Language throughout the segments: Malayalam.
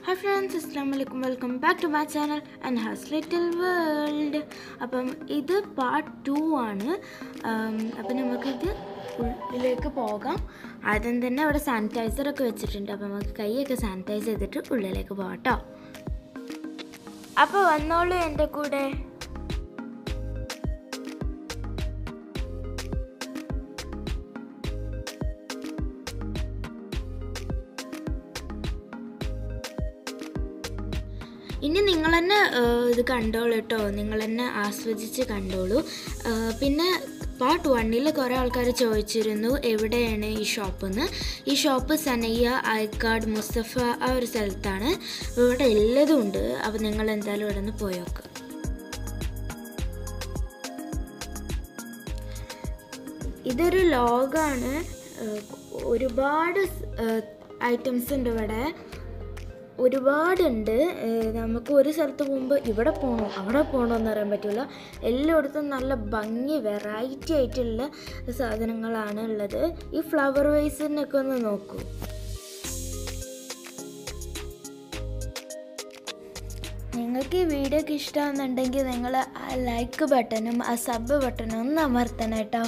ഹായ് ഫ്രണ്ട്സ് അസ്സാം വലൈക്കും welcome back to my channel and has little world appam ഇത് പാർട്ട് ടു ആണ് ആം, അപ്പം നമുക്കിത് ഉള്ളിലേക്ക് പോകാം ആദ്യം തന്നെ അവിടെ സാനിറ്റൈസർ ഒക്കെ വെച്ചിട്ടുണ്ട് അപ്പം നമുക്ക് കൈയൊക്കെ സാനിറ്റൈസ് ചെയ്തിട്ട് ഉള്ളിലേക്ക് പോകാം കേട്ടോ അപ്പോൾ വന്നോളൂ എൻ്റെ കൂടെ ഇനി നിങ്ങൾ തന്നെ ഏഹ്, ഇത് കണ്ടോളൂ കേട്ടോ നിങ്ങൾ തന്നെ ആസ്വദിച്ച് കണ്ടോളൂ ഏഹ്, പിന്നെ പാർട്ട് വണ്ണിൽ കുറേ ആൾക്കാർ ചോദിച്ചിരുന്നു എവിടെയാണ് ഈ ഷോപ്പ് എന്ന് ഈ ഷോപ്പ് സനയ്യ ഐക്കാട് മുസ്തഫ ആ ഒരു സ്ഥലത്താണ് ഇവിടെ എല്ലതും ഉണ്ട് അപ്പോൾ നിങ്ങൾ എന്തായാലും ഇവിടെ നിന്ന് പോയോക്ക് ഇതൊരു ലോഗാണ് ഏഹ്, ഒരുപാട് ഐറ്റംസ് ഉണ്ട് ഇവിടെ ഒരുപാടുണ്ട് ഏഹ് നമുക്ക് ഒരു സ്ഥലത്ത് പോകുമ്പോൾ ഇവിടെ പോകണോ അവിടെ പോകണോ എന്ന് അറിയാൻ പറ്റില്ല എല്ലായിടത്തും നല്ല ഭംഗി വെറൈറ്റി ആയിട്ടുള്ള സാധനങ്ങളാണ് ഉള്ളത് ഈ ഫ്ലവർ വൈസിനൊക്കെ ഒന്ന് നോക്കൂ നിങ്ങൾക്ക് ഈ വീഡിയോ ഒക്കെ ഇഷ്ടമാണെന്നുണ്ടെങ്കിൽ നിങ്ങൾ ആ ലൈക്ക് ബട്ടണും ആ സബ് ബട്ടണും ഒന്ന് അമർത്തണം കേട്ടോ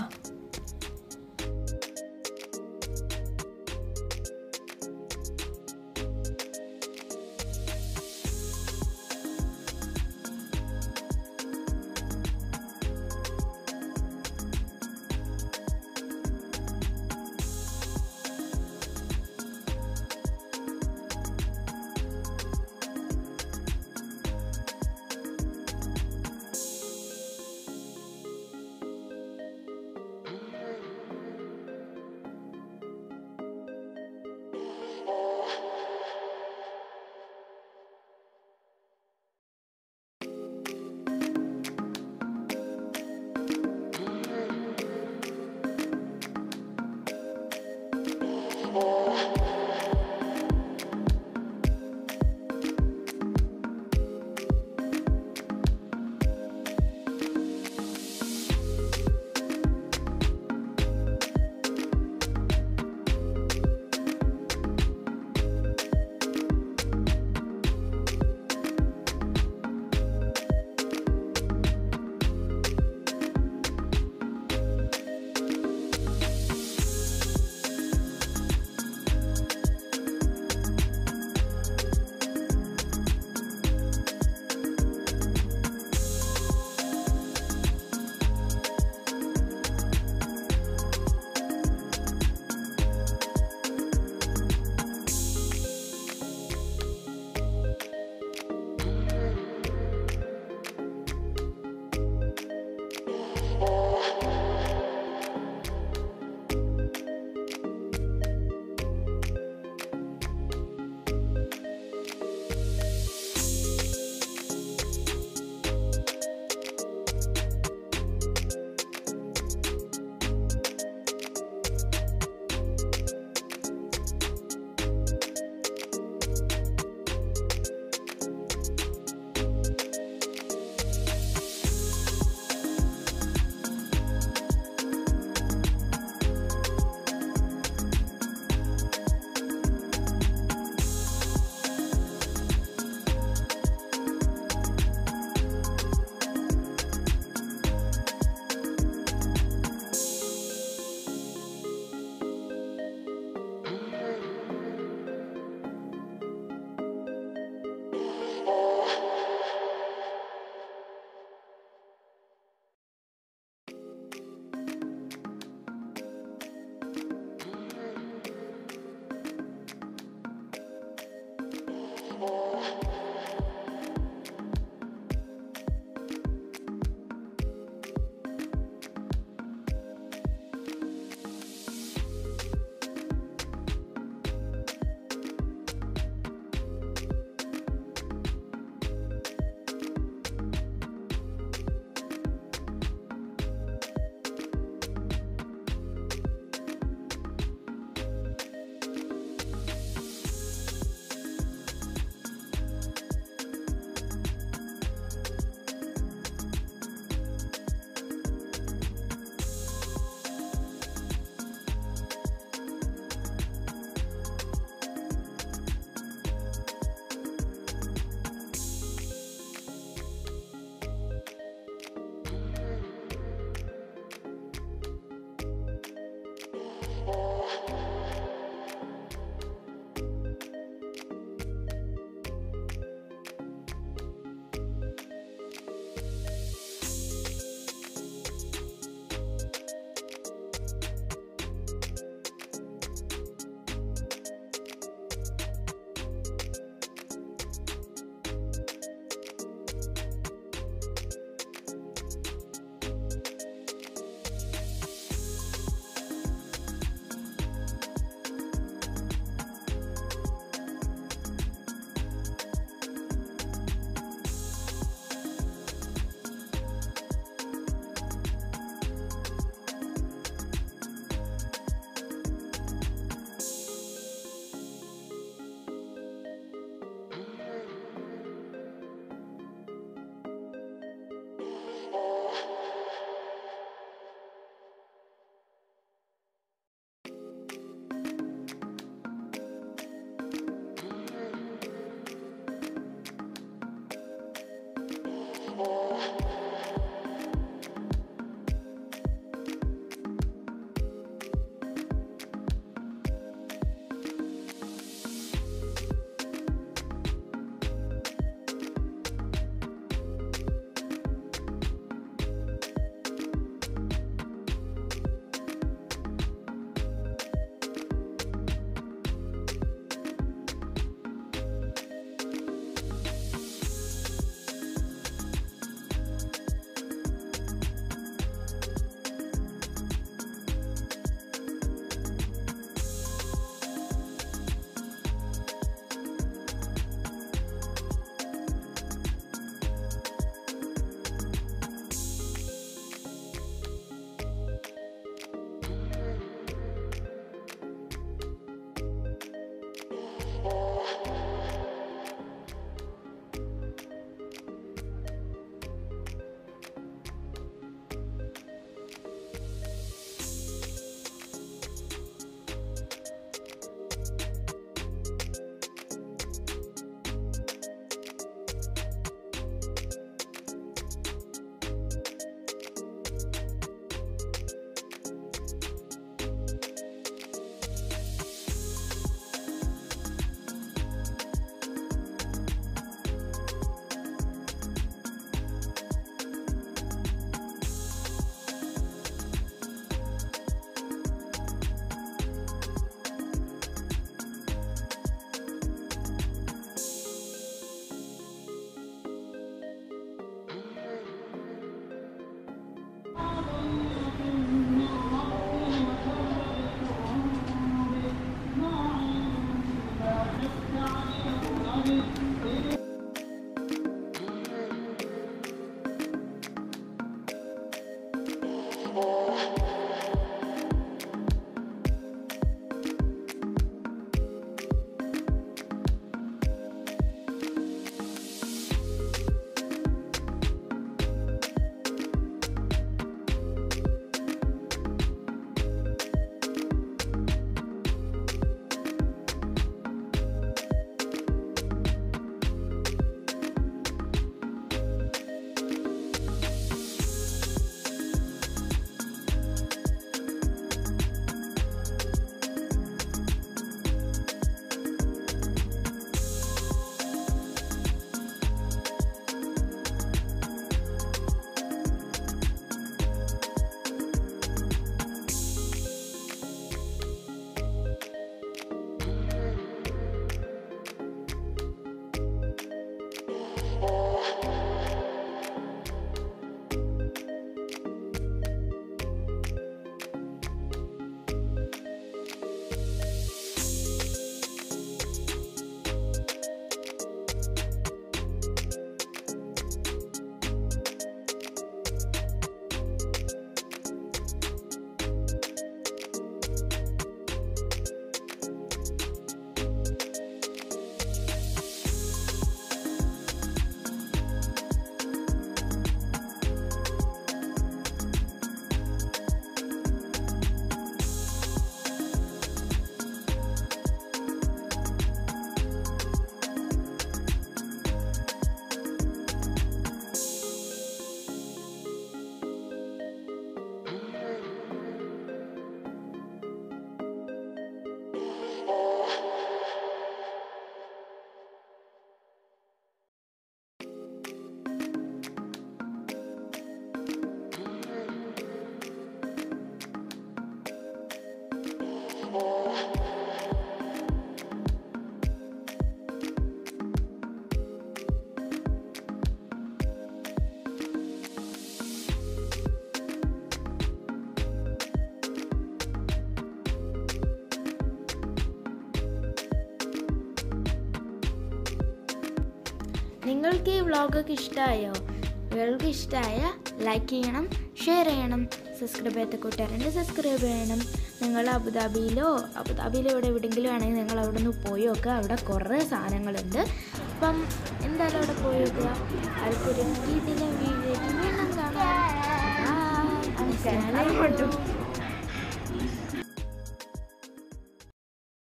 നിങ്ങൾക്ക് ഈ വ്ളോഗൊക്കെ ഇഷ്ടമായോ നിങ്ങൾക്ക് ഇഷ്ടമായ ലൈക്ക് ചെയ്യണം ഷെയർ ചെയ്യണം സബ്സ്ക്രൈബ് ചെയ്യാത്ത കൂട്ടുകാരുണ്ട് സബ്സ്ക്രൈബ് ചെയ്യണം നിങ്ങൾ അബുദാബിയിലോ അബുദാബിയിലോ ഇവിടെ എവിടെയെങ്കിലും ആണെങ്കിൽ നിങ്ങൾ അവിടെ നിന്ന് പോയി നോക്കുക അവിടെ കുറേ സാധനങ്ങളുണ്ട് അപ്പം എന്തായാലും അവിടെ പോയി നോക്കുക അടുത്തൊരു വീട്ടിലെ വീഡിയോ വീണ്ടും കാണാം Bye. അസ്സലാമു അലൈക്കും.